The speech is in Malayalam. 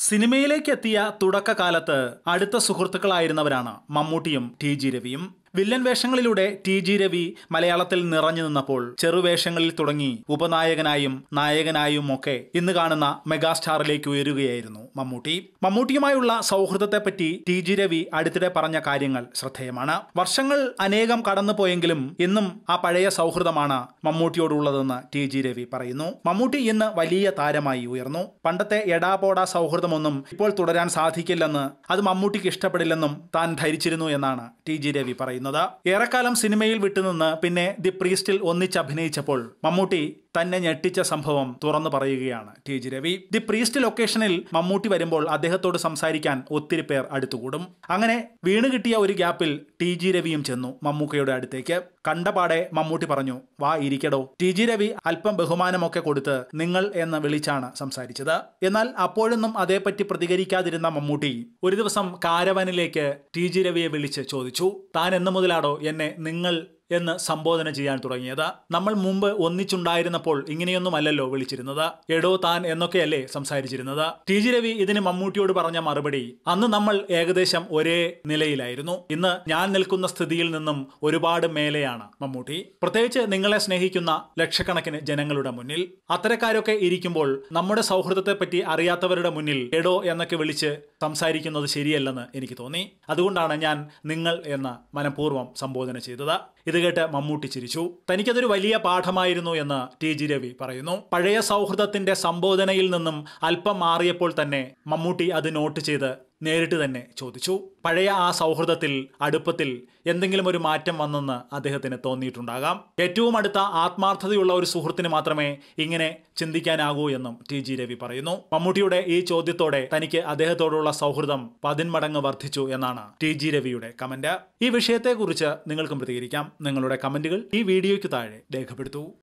സിനിമയിലേക്ക് എത്തിയ തുടക്കകാലത്ത് അടുത്ത സുഹൃത്തുക്കളായിരുന്നവരാണ് മമ്മൂട്ടിയും ടി ജി രവിയും വില്ലൻ വേഷങ്ങളിലൂടെ ടി ജി രവി മലയാളത്തിൽ നിറഞ്ഞു നിന്നപ്പോൾ ചെറുവേഷങ്ങളിൽ തുടങ്ങി ഉപനായകനായും നായകനായും ഒക്കെ ഇന്ന് കാണുന്ന മെഗാസ്റ്റാറിലേക്ക് ഉയരുകയായിരുന്നു മമ്മൂട്ടി മമ്മൂട്ടിയുമായുള്ള സൗഹൃദത്തെപ്പറ്റി ടി ജി രവി അടുത്തിടെ പറഞ്ഞ കാര്യങ്ങൾ ശ്രദ്ധേയമാണ് വർഷങ്ങൾ അനേകം കടന്നുപോയെങ്കിലും ഇന്നും ആ പഴയ സൗഹൃദമാണ് മമ്മൂട്ടിയോടുള്ളതെന്ന് ടി ജി രവി പറയുന്നു മമ്മൂട്ടി ഇന്ന് വലിയ താരമായി ഉയർന്നു പണ്ടത്തെ എടാപോടാ സൗഹൃദമൊന്നും ഇപ്പോൾ തുടരാൻ സാധിക്കില്ലെന്ന് അത് മമ്മൂട്ടിക്ക് ഇഷ്ടപ്പെടില്ലെന്നും താൻ ധരിച്ചിരുന്നു എന്നാണ് ടി ജി രവി പറയുന്നത് ഏറെക്കാലം സിനിമയിൽ വിട്ടുനിന്ന് പിന്നെ ദി പ്രീസ്റ്റിൽ ഒന്നിച്ചഭിനയിച്ചപ്പോൾ മമ്മൂട്ടി തന്നെ ഞെട്ടിച്ച സംഭവം തുറന്നു പറയുകയാണ് T G Ravi the priest ലൊക്കേഷനിൽ മമ്മൂട്ടി വരുമ്പോൾ അദ്ദേഹത്തോട് സംസാരിക്കാൻ ഒത്തിരി പേർ അടുത്തുകൂടും അങ്ങനെ വീണ് കിട്ടിയ ഒരു ഗ്യാപ്പിൽ ടി ജി രവിയും ചെന്നു മമ്മൂക്കയുടെ അടുത്തേക്ക് കണ്ടപാടെ മമ്മൂട്ടി പറഞ്ഞു വാ ഇരിക്കടോ ടി ജി രവി അല്പം ബഹുമാനമൊക്കെ കൊടുത്ത് നിങ്ങൾ എന്ന് വിളിച്ചാണ് സംസാരിച്ചത് എന്നാൽ അപ്പോഴൊന്നും അതേപ്പറ്റി പ്രതികരിക്കാതിരുന്ന മമ്മൂട്ടി ഒരു ദിവസം കാരവനിലേക്ക് ടി ജി രവിയെ വിളിച്ച് ചോദിച്ചു താൻ എന്ന് മുതലാടോ എന്നെ നിങ്ങൾ എന്ന് സംബോധന ചെയ്യാൻ തുടങ്ങിയത് നമ്മൾ മുമ്പ് ഒന്നിച്ചുണ്ടായിരുന്നപ്പോൾ ഇങ്ങനെയൊന്നുമല്ലല്ലോ വിളിച്ചിരുന്നത് എടോ താൻ എന്നൊക്കെയല്ലേ സംസാരിച്ചിരുന്നത് ടി ജി രവി ഇതിന് മമ്മൂട്ടിയോട് പറഞ്ഞ മറുപടി അന്ന് നമ്മൾ ഏകദേശം ഒരേ നിലയിലായിരുന്നു ഇന്ന് ഞാൻ നിൽക്കുന്ന സ്ഥിതിയിൽ നിന്നും ഒരുപാട് മേലെയാണ് മമ്മൂട്ടി പ്രത്യേകിച്ച് നിങ്ങളെ സ്നേഹിക്കുന്ന ലക്ഷക്കണക്കിന് ജനങ്ങളുടെ മുന്നിൽ അത്തരക്കാരൊക്കെ ഇരിക്കുമ്പോൾ നമ്മുടെ സൗഹൃദത്തെ പറ്റി അറിയാത്തവരുടെ മുന്നിൽ എടോ എന്നൊക്കെ വിളിച്ച് സംസാരിക്കുന്നത് ശരിയല്ലെന്ന് എനിക്ക് തോന്നി അതുകൊണ്ടാണ് ഞാൻ നിങ്ങൾ എന്ന് മനഃപൂർവ്വം സംബോധന ചെയ്തത് ഇത് കേട്ട് മമ്മൂട്ടി ചിരിച്ചു തനിക്കതൊരു വലിയ പാഠമായിരുന്നു എന്ന് ടി ജി രവി പറയുന്നു പഴയ സൗഹൃദത്തിന്റെ സംബോധനയിൽ നിന്നും അല്പം മാറിയപ്പോൾ തന്നെ മമ്മൂട്ടി അത് നോട്ട് ചെയ്ത് നേരിട്ട് തന്നെ ചോദിച്ചു പഴയ ആ സൗഹൃദത്തിൽ അടുപ്പത്തിൽ എന്തെങ്കിലും ഒരു മാറ്റം വന്നെന്ന് അദ്ദേഹത്തിന് തോന്നിയിട്ടുണ്ടാകാം ഏറ്റവും അടുത്ത ആത്മാർത്ഥതയുള്ള ഒരു സുഹൃത്തിന് മാത്രമേ ഇങ്ങനെ ചിന്തിക്കാനാകൂ എന്നും ടി ജി രവി പറയുന്നു മമ്മൂട്ടിയുടെ ഈ ചോദ്യത്തോടെ തനിക്ക് അദ്ദേഹത്തോടുള്ള സൗഹൃദം പതിന്മടങ്ങ് വർദ്ധിച്ചു എന്നാണ് ടി ജി രവിയുടെ കമന്റ് ഈ വിഷയത്തെക്കുറിച്ച് നിങ്ങൾക്കും പ്രതികരിക്കാം നിങ്ങളുടെ കമന്റുകൾ ഈ വീഡിയോയ്ക്ക് താഴെ രേഖപ്പെടുത്തൂ